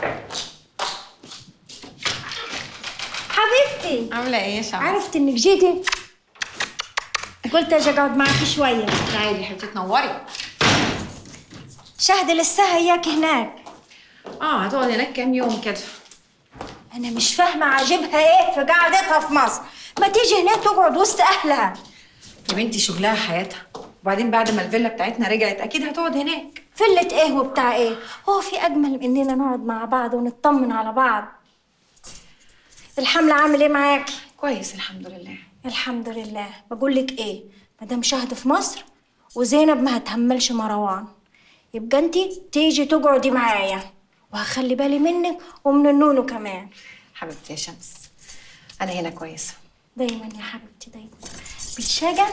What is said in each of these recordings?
حبيبتي عامله ايه يا شعب عرفت انك جيتي قلت اجي اقعد معاكي شويه تعالي يا حبيبتي تنوري شهد لسه اياك هناك اه هتقعد هناك كام يوم كده انا مش فاهمه عاجبها ايه في قعدتها في مصر ما تيجي هناك تقعد وسط اهلها يا بنتي شغلها حياتها وبعدين بعد ما الفيلا بتاعتنا رجعت اكيد هتقعد هناك فلة ايه وبتاع ايه هو في اجمل من اننا نقعد مع بعض ونطمن على بعض الحمل عامل ايه معاكي كويس الحمد لله الحمد لله بقول لك ايه مدام شهد في مصر وزينب ما هتهملش مروان يبقى انت تيجي تقعدي معايا وهخلي بالي منك ومن النونو كمان حبيبتي يا شمس انا هنا كويسه دايما يا حبيبتي دايما بتشجع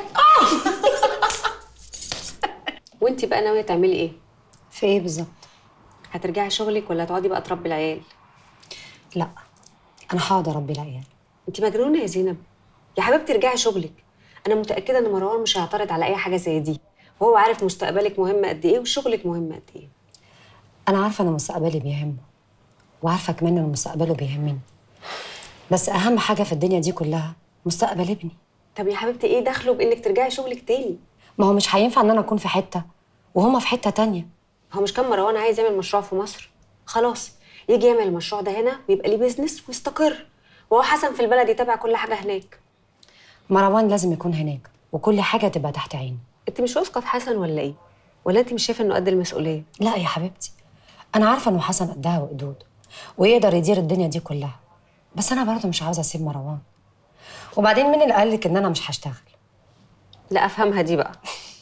وانت بقى ناويه تعملي ايه في ايه بالظبط هترجعي شغلك ولا هتقعدي بقى تربي العيال لا انا هقعد اربي العيال انت مجنونه يا زينب يا حبيبتي ارجعي شغلك انا متاكده ان مروان مش هيعترض على اي حاجه زي دي وهو عارف مستقبلك مهم قد ايه وشغلك مهم قد ايه انا عارفه ان مستقبلي بيهمه وعارفه كمان ان مستقبله بيهمني بس اهم حاجه في الدنيا دي كلها مستقبل ابني طب يا حبيبتي ايه دخله بانك ترجعي شغلك تاني ما هو مش هينفع ان انا اكون في حته وهما في حته تانية هو مش كان مروان عايز يعمل مشروع في مصر خلاص يجي يعمل المشروع ده هنا ويبقى ليه بيزنس ويستقر وهو حسن في البلد يتابع كل حاجه هناك مروان لازم يكون هناك وكل حاجه تبقى تحت عيني انت مش واثقه في حسن ولا ايه ولا انت مش شايفه انه قد المسؤوليه لا يا حبيبتي انا عارفه انه حسن قدها وقدود ويقدر يدير الدنيا دي كلها بس انا برضه مش عاوزه اسيب مروان وبعدين مين اللي قال لك ان انا مش هشتغل لا افهمها دي بقى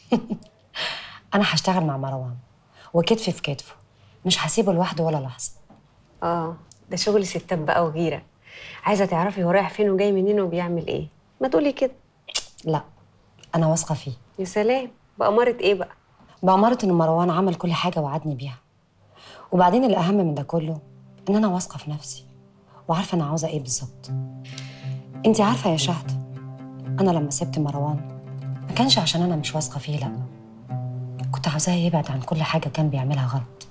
انا هشتغل مع مروان وكتفي في كتفه مش هسيبه لوحده ولا لحظه اه ده شغل ستات بقى وغيره عايزه تعرفي هو رايح فين وجاي منين وبيعمل ايه ما تقولي كده لا انا واثقه فيه يا سلام بأمارة ايه بقى بأمارة إن مروان عمل كل حاجة وعدني بيها وبعدين الأهم من ده كله إن أنا واثقة في نفسي وعارفة أنا عاوزة إيه بالظبط أنت عارفة يا شهد أنا لما سبت مروان ما كانش عشان أنا مش واثقة فيه لأ كنت عاوزاه يبعد عن كل حاجة كان بيعملها غلط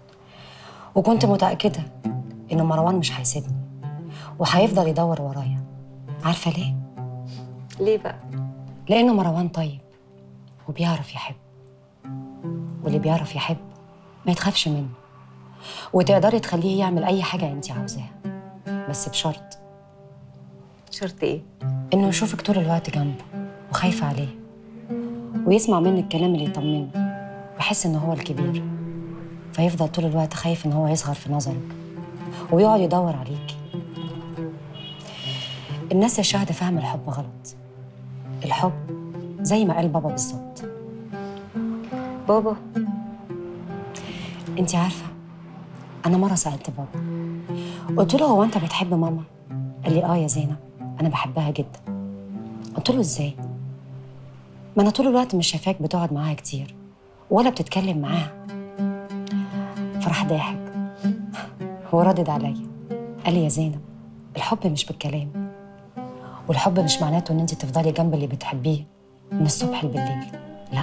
وكنت متأكدة إن مروان مش هيسيبني وهيفضل يدور ورايا عارفة ليه؟ ليه بقى لأنه مروان طيب وبيعرف يحب واللي بيعرف يحب ما يتخافش منه وتقدري تخليه يعمل أي حاجة أنت عاوزاها بس بشرط شرط ايه إنه يشوفك طول الوقت جنبه وخايفة عليه ويسمع منك الكلام اللي يطمنه ويحس إن هو الكبير فيفضل طول الوقت خايف إن هو يصغر في نظرك ويقعد يدور عليكي الناس يا شهد فاهمة الحب غلط الحب زي ما قال بابا بالظبط بابا انت عارفه انا مره سالت بابا قلت له هو انت بتحب ماما قال لي اه يا زينب انا بحبها جدا قلت له ازاي ما انا طول الوقت مش شايفاك بتقعد معاها كتير ولا بتتكلم معاها فراح ضاحك هو ردد عليا قال لي يا زينب الحب مش بالكلام والحب مش معناته ان انت تفضلي جنب اللي بتحبيه من الصبح بالليل لا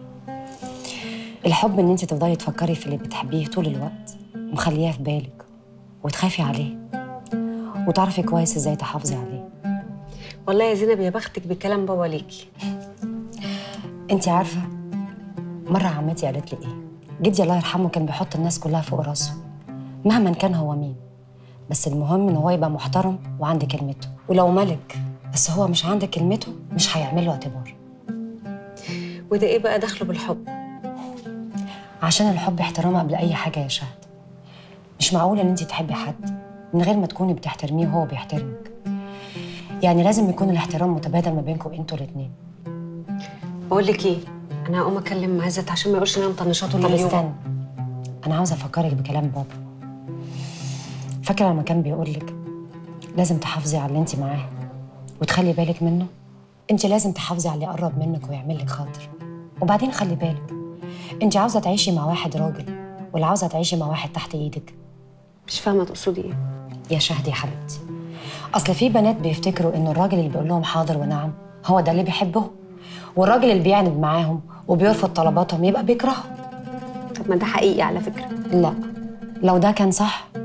الحب ان انت تفضلي تفكري في اللي بتحبيه طول الوقت ومخلياه في بالك وتخافي عليه وتعرفي كويس ازاي تحافظي عليه والله يا زينب يا بختك بكلام بابا ليكي انت عارفه مره عمتي قالت لي ايه جدي الله يرحمه كان بيحط الناس كلها فوق راسه مهما كان هو مين بس المهم ان هو يبقى محترم وعند كلمته ولو ملك بس هو مش عند كلمته مش هيعمل له اعتبار وده ايه بقى دخله بالحب عشان الحب احترام قبل اي حاجه يا شهد مش معقول ان انت تحبي حد من غير ما تكوني بتحترميه وهو بيحترمك يعني لازم يكون الاحترام متبادل ما بينكم انتوا الاتنين بقول لك ايه انا هقوم اكلم عزت عشان ما يقولش ان انا مطنشاته طب اليوم استنى انا عاوزه افكرك بكلام بابا فاكره لما كان بيقول لك لازم تحافظي على اللي انت معاه وتخلي بالك منه انت لازم تحافظي على اللي يقرب منك ويعمل لك خاطر وبعدين خلي بالك انت عاوزه تعيشي مع واحد راجل ولا عاوزه تعيشي مع واحد تحت ايدك مش فاهمه تقصدي ايه يا شهد يا حبيبتي اصل في بنات بيفتكروا ان الراجل اللي بيقول لهم حاضر ونعم هو ده اللي بيحبهم والراجل اللي بيعند معاهم وبيرفض طلباتهم يبقى بيكرههم طب ما ده حقيقي على فكره لا لو ده كان صح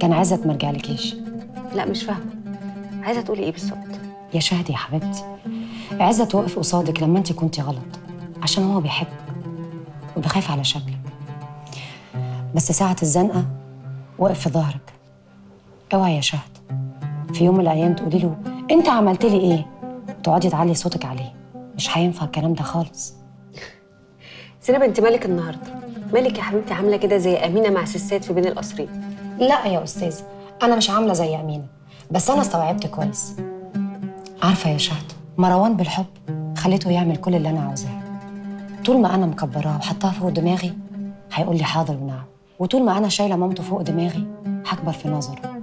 كان عزت ما رجعلكيش لا مش فاهمه عايزه تقولي ايه بالظبط يا شهد يا حبيبتي عزت وقف قصادك لما انت كنتي غلط عشان هو بيحبك وبيخاف على شكلك بس ساعة الزنقة وقف في ظهرك اوعي يا شهد في يوم من الأيام تقولي له انت عملت لي ايه تقعدي تعلي صوتك عليه مش هينفع الكلام ده خالص زينب انت مالك النهارده مالك يا حبيبتي عامله كده زي امينه مع سسات في بين القصرين لا يا أستاذ أنا مش عاملة زي أمينة بس أنا استوعبت كويس عارفة يا شهد مروان بالحب خليته يعمل كل اللي أنا عاوزاه طول ما أنا مكبراه وحطاه فوق دماغي هيقول لي حاضر ونعم وطول ما أنا شايلة مامته فوق دماغي هكبر في نظره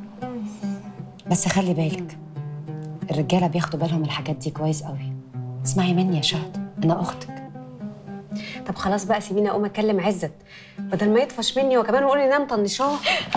بس خلي بالك الرجالة بياخدوا بالهم من الحاجات دي كويس قوي اسمعي مني يا شهد أنا أختك طب خلاص بقى سيبيني اقوم اكلم عزت بدل ما يطفش مني وكمان يقول لي انا مطنشاه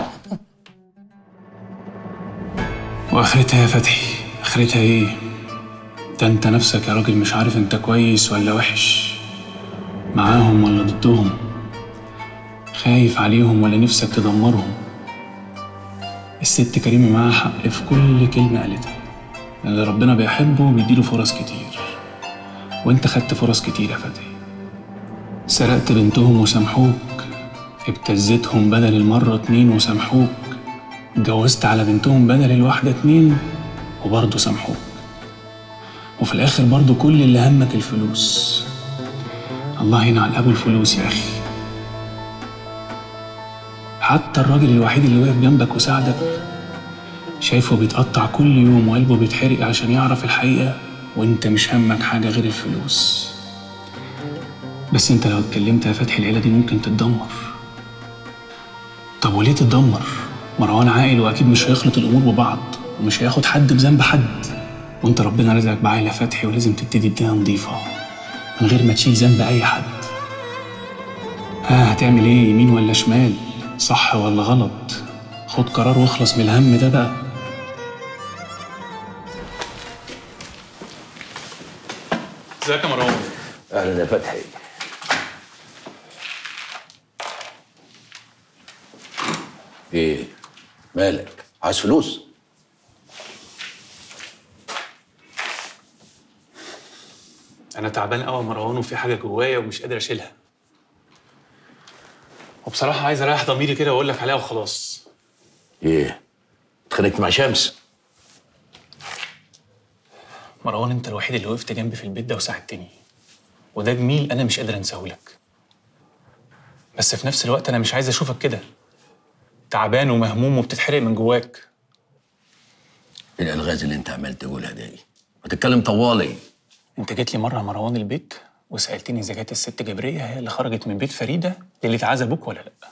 واخرتها يا فتحي اخرتها ايه ده انت نفسك يا راجل مش عارف انت كويس ولا وحش معاهم ولا ضدهم خايف عليهم ولا نفسك تدمرهم الست كريمة معاها حق في كل كلمة قالتها اللي ربنا بيحبه بيديله فرص كتير وانت خدت فرص كتير يا فتحي سرقت بنتهم وسامحوك ابتزتهم بدل المرة اتنين وسامحوك اتجوزت على بنتهم بدل الواحدة اتنين وبرضه سامحوك وفي الآخر برضه كل اللي همك الفلوس الله ينعل أبو الفلوس يا أخي حتى الراجل الوحيد اللي وقف جنبك وساعدك شايفه بيتقطع كل يوم وقلبه بيتحرق عشان يعرف الحقيقة وانت مش همك حاجة غير الفلوس بس انت لو اتكلمت يا فتحي العيلة دي ممكن تتدمر طب وليه تتدمر؟ مروان عاقل واكيد مش هيخلط الامور ببعض ومش هياخد حد بذنب حد وانت ربنا رزقك بعائله فتحي ولازم تبتدي بدايه نظيفه من غير ما تشيل ذنب اي حد ها هتعمل ايه يمين ولا شمال صح ولا غلط خد قرار واخلص من الهم ده بقى ازيك يا مروان اهلا يا فتحي ايه مالك عايز فلوس انا تعبان قوي يا مروان وفي حاجه جوايا ومش قادر اشيلها وبصراحه عايز اريح ضميري كده واقول لك عليها وخلاص ايه اتخانقت مع شمس مروان انت الوحيد اللي وقفت جنبي في البيت ده وساعدتني وده جميل انا مش قادر انساهولك بس في نفس الوقت انا مش عايز اشوفك كده تعبان ومهموم وبتتحرق من جواك إيه الالغاز اللي انت عمال تقولها دي ما تتكلم طوالي انت جيت لي مره يا مروان البيت وسالتني اذا كانت الست جبريه هي اللي خرجت من بيت فريده ليله عزا ابوك ولا لا